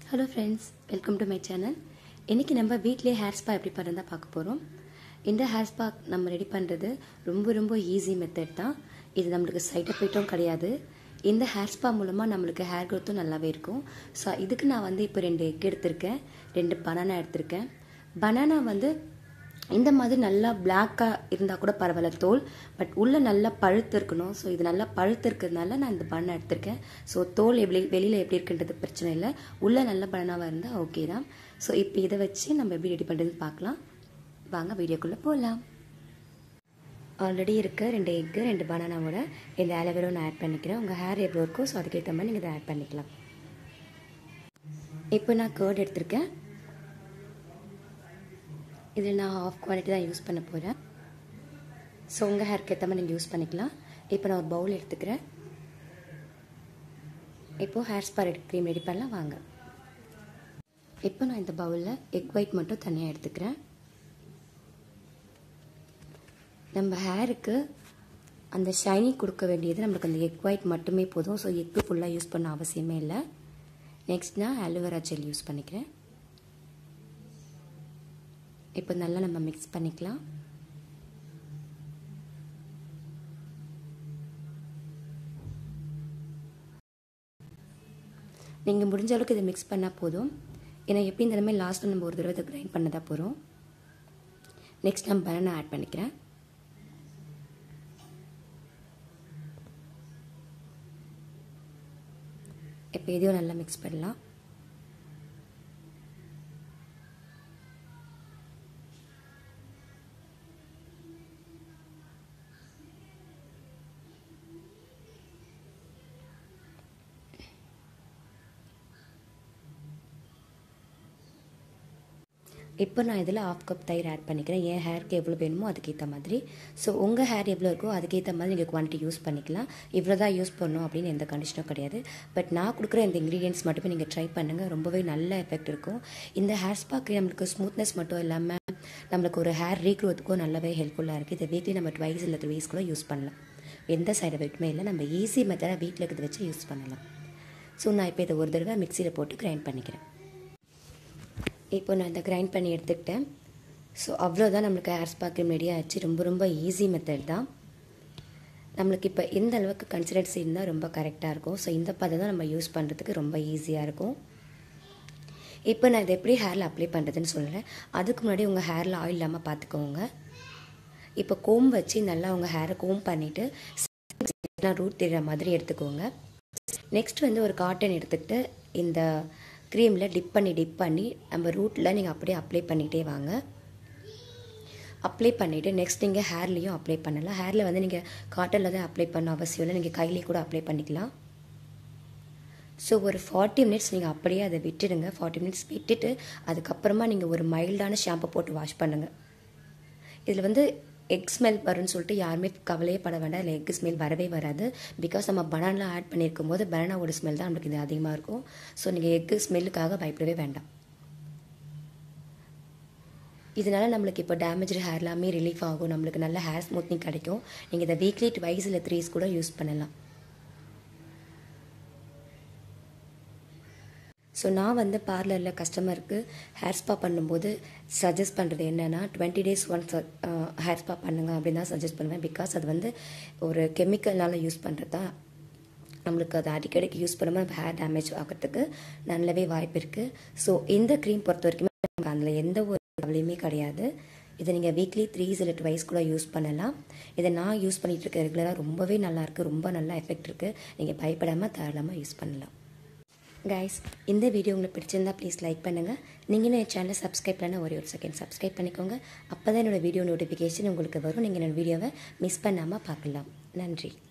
hello friends welcome to my channel இன்றைக்கி நம்ம வீட்லேயே ஹேர் ஸ்பா எப்படி பண்ணுறதா பார்க்க போகிறோம் இந்த ஹேர் ஸ்பா நம்ம ரெடி பண்ணுறது ரொம்ப ரொம்ப ஈஸி மெத்தட் தான் இது நம்மளுக்கு சைட் எஃபெக்ட்டும் கிடையாது இந்த ஹேர் ஸ்பா மூலமாக நம்மளுக்கு ஹேர் க்ரோத்தும் நல்லாவே இருக்கும் ஸோ இதுக்கு நான் வந்து இப்போ ரெண்டு எக் எடுத்திருக்கேன் ரெண்டு பனானா எடுத்திருக்கேன் பனானா வந்து இந்த மாதிரி நல்லா பிளாக்காக இருந்தால் கூட பரவாயில்ல தோல் பட் உள்ளே நல்லா பழுத்து இருக்கணும் ஸோ இது நல்லா பழுத்து இருக்கிறதுனால நான் இந்த பனானா எடுத்திருக்கேன் ஸோ தோல் எப்படி வெளியில் எப்படி இருக்குன்றது பிரச்சனை இல்லை உள்ளே நல்ல பனானாவாக இருந்தால் ஓகே தான் ஸோ இப்போ இதை வச்சு நம்ம எப்படி ரெடி பண்ணுறதுன்னு பார்க்கலாம் வாங்க வீடியோக்குள்ளே போகலாம் ஆல்ரெடி இருக்க ரெண்டு எக்கு ரெண்டு பனானாவோட இந்த ஆலோவேரோ நான் ஆட் பண்ணிக்கிறேன் உங்கள் ஹேர் எவ்வளோ இருக்கோ ஸோ அதுக்கேற்ற மாதிரி நீங்கள் இதை ஆட் பண்ணிக்கலாம் இப்போ நான் கேர்ட் எடுத்திருக்கேன் இதில் நான் ஆஃப் குவாலிட்டி தான் யூஸ் பண்ண போகிறேன் ஸோ உங்கள் ஹேருக்கு ஏற்ற மாதிரி நீங்கள் யூஸ் பண்ணிக்கலாம் இப்போ நான் ஒரு பவுல் எடுத்துக்கிறேன் இப்போது hair spa ready cream ready பண்ணலாம் வாங்க இப்போ நான் இந்த பவுலில் எக் ஒயிட் மட்டும் தனியாக எடுத்துக்கிறேன் நம்ம ஹேருக்கு அந்த ஷைனி கொடுக்க வேண்டியது நம்மளுக்கு அந்த எக் ஒயிட் மட்டுமே போதும் ஸோ எக்கு ஃபுல்லாக யூஸ் பண்ண அவசியமே இல்லை நெக்ஸ்ட் நான் ஆலோவேரா ஜெல் யூஸ் பண்ணிக்கிறேன் இப்போ நல்லா நம்ம மிக்ஸ் பண்ணிக்கலாம் நீங்கள் முடிஞ்ச அளவுக்கு இதை மிக்ஸ் பண்ணால் போதும் ஏன்னா எப்படி இருந்தாலுமே லாஸ்ட்டில் நம்ம ஒரு தடவை இதை கிரைண்ட் பண்ணதாக போகிறோம் நெக்ஸ்ட் நான் பனானா ஆட் பண்ணிக்கிறேன் இப்போ இதையும் நல்லா மிக்ஸ் பண்ணலாம் இப்போ நான் இதில் ஆஃப் கப் தயிர் ஆட் பண்ணிக்கிறேன் என் ஹேருக்கு எவ்வளோ வேணுமோ அதுக்கேற்ற மாதிரி ஸோ உங்கள் ஹேர் எவ்வளோ இருக்கோ அதுக்கேற்ற மாதிரி நீங்கள் குவான்டிட்டி யூஸ் பண்ணிக்கலாம் இவ்வளோ தான் யூஸ் பண்ணணும் அப்படின்னு எந்த கண்டிஷனும் கிடையாது பட் நான் கொடுக்குற இந்த இன்க்ரீடியன்ஸ் மட்டுமே நீங்கள் ட்ரை பண்ணுங்கள் ரொம்பவே நல்ல எஃபெக்ட் இருக்கும் இந்த ஹேர் ஸ்பாக்கு நம்மளுக்கு ஸ்மூத்னஸ் மட்டும் இல்லாமல் நம்மளுக்கு ஒரு ஹேர் ரீக்ரோத்துக்கும் நல்லாவே ஹெல்ப்ஃபுல்லாக இருக்குது இதை வீக்லி நம்ம ட்வைஸ் இல்லை த்ரீஸ் கூட யூஸ் பண்ணலாம் எந்த சைடு எஃபெக்ட்டுமே இல்லை நம்ம ஈஸி மெத்தடாக வீட்டில் இருக்கிறத வச்சு யூஸ் பண்ணலாம் ஸோ நான் இப்போ இதை ஒரு தடவை மிக்சியில் போட்டு கிரைண்ட் பண்ணிக்கிறேன் இப்போ நான் இதை கிரைண்ட் பண்ணி எடுத்துக்கிட்டேன் ஸோ அவ்வளோதான் நம்மளுக்கு ஹேர் ஸ்பா க்ரீம் ரெடி ஆச்சு ரொம்ப ரொம்ப ஈஸி மெத்தட் தான் நம்மளுக்கு இப்போ எந்த அளவுக்கு கன்சிடன்சி இருந்தால் ரொம்ப கரெக்டாக இருக்கும் ஸோ இந்த பதம் தான் நம்ம யூஸ் பண்ணுறதுக்கு ரொம்ப ஈஸியாக இருக்கும் இப்போ நான் இதை எப்படி ஹேரில் அப்ளை பண்ணுறதுன்னு சொல்கிறேன் அதுக்கு முன்னாடி உங்கள் ஹேரில் ஆயில் இல்லாமல் பார்த்துக்கோங்க இப்போ கோம் வச்சு நல்லா உங்கள் ஹேரை கோம் பண்ணிவிட்டு ரூட் தெரிகிற மாதிரி எடுத்துக்கோங்க நெக்ஸ்ட் வந்து ஒரு காட்டன் எடுத்துக்கிட்டு இந்த க்ரீமில் டிப் பண்ணி டிப் பண்ணி நம்ம ரூட்டில் நீங்கள் அப்படியே அப்ளை பண்ணிகிட்டே வாங்க அப்ளை பண்ணிவிட்டு நெக்ஸ்ட் நீங்கள் ஹேர்லேயும் அப்ளை பண்ணலாம் ஹேரில் வந்து நீங்கள் காட்டனில் தான் அப்ளை பண்ண அவசியம் இல்லை நீங்கள் கையிலே கூட அப்ளை பண்ணிக்கலாம் ஸோ ஒரு ஃபார்ட்டி மினிட்ஸ் நீங்கள் அப்படியே அதை விட்டுடுங்க ஃபார்ட்டி மினிட்ஸ் விட்டுட்டு அதுக்கப்புறமா நீங்கள் ஒரு மைல்டான ஷாம்பு போட்டு வாஷ் பண்ணுங்கள் இதில் வந்து எக் ஸ்மெல் வரும்னு சொல்லிட்டு யாருமே கவலையே பட வேண்டாம் இல்லை எக் ஸ்மெல் வரவே வராது பிகாஸ் நம்ம பனானாலாம் ஆட் பண்ணியிருக்கும் போது பனானாவோட ஸ்மெல் தான் நம்மளுக்கு இது அதிகமாக இருக்கும் ஸோ நீங்கள் எக்கு ஸ்மெல்லுக்காக பயப்படவே வேண்டாம் இதனால் நம்மளுக்கு இப்போ டேமேஜ் ஹேர் எல்லாமே ரிலீஃப் ஆகும் நம்மளுக்கு நல்ல ஹேர் ஸ்மூத்னிங் கிடைக்கும் நீங்கள் இதை வீக்லி ட்வைஸ் இல்லை த்ரீஸ் கூட யூஸ் பண்ணலாம் ஸோ நான் வந்து பார்லரில் கஸ்டமருக்கு ஹேர் ஸ்பா பண்ணும்போது சஜஸ்ட் பண்ணுறது என்னென்னா twenty days once hair spa பண்ணுங்க அப்படின்னு தான் சஜஸ்ட் பண்ணுவேன் பிகாஸ் அது வந்து ஒரு கெமிக்கல்னால யூஸ் பண்ணுறது தான் நம்மளுக்கு அது அடிக்கடிக்கு யூஸ் பண்ணும்போது நம்ம ஹேர் டேமேஜ் ஆகிறதுக்கு நல்லாவே வாய்ப்பு இருக்குது ஸோ இந்த க்ரீம் பொறுத்த வரைக்குமே நமக்கு அதில் எந்த ஒரு கவலையுமே கிடையாது இதை நீங்கள் வீக்லி த்ரீஸ் இல்லை ட்வைஸ் கூட யூஸ் பண்ணலாம் இதை நான் யூஸ் பண்ணிகிட்டு இருக்க ரெகுலராக ரொம்பவே நல்லாயிருக்கு ரொம்ப நல்லா எஃபெக்ட் இருக்குது நீங்கள் பயப்படாமல் தாராளமாக யூஸ் பண்ணலாம் கைஸ் இந்த வீடியோ உங்களுக்கு பிடிச்சிருந்தா ப்ளீஸ் லைக் பண்ணுங்கள் நீங்களும் என் சேனலை சப்ஸ்கிரைப் பண்ண ஒரே ஒரு செகண்ட் சப்ஸ்கிரைப் பண்ணிக்கோங்க அப்போ தான் என்னோடய வீடியோ நோட்டிஃபிகேஷன் உங்களுக்கு வரும் நீங்கள் என்னோடய வீடியோவை மிஸ் பண்ணாமல் பார்க்கலாம் நன்றி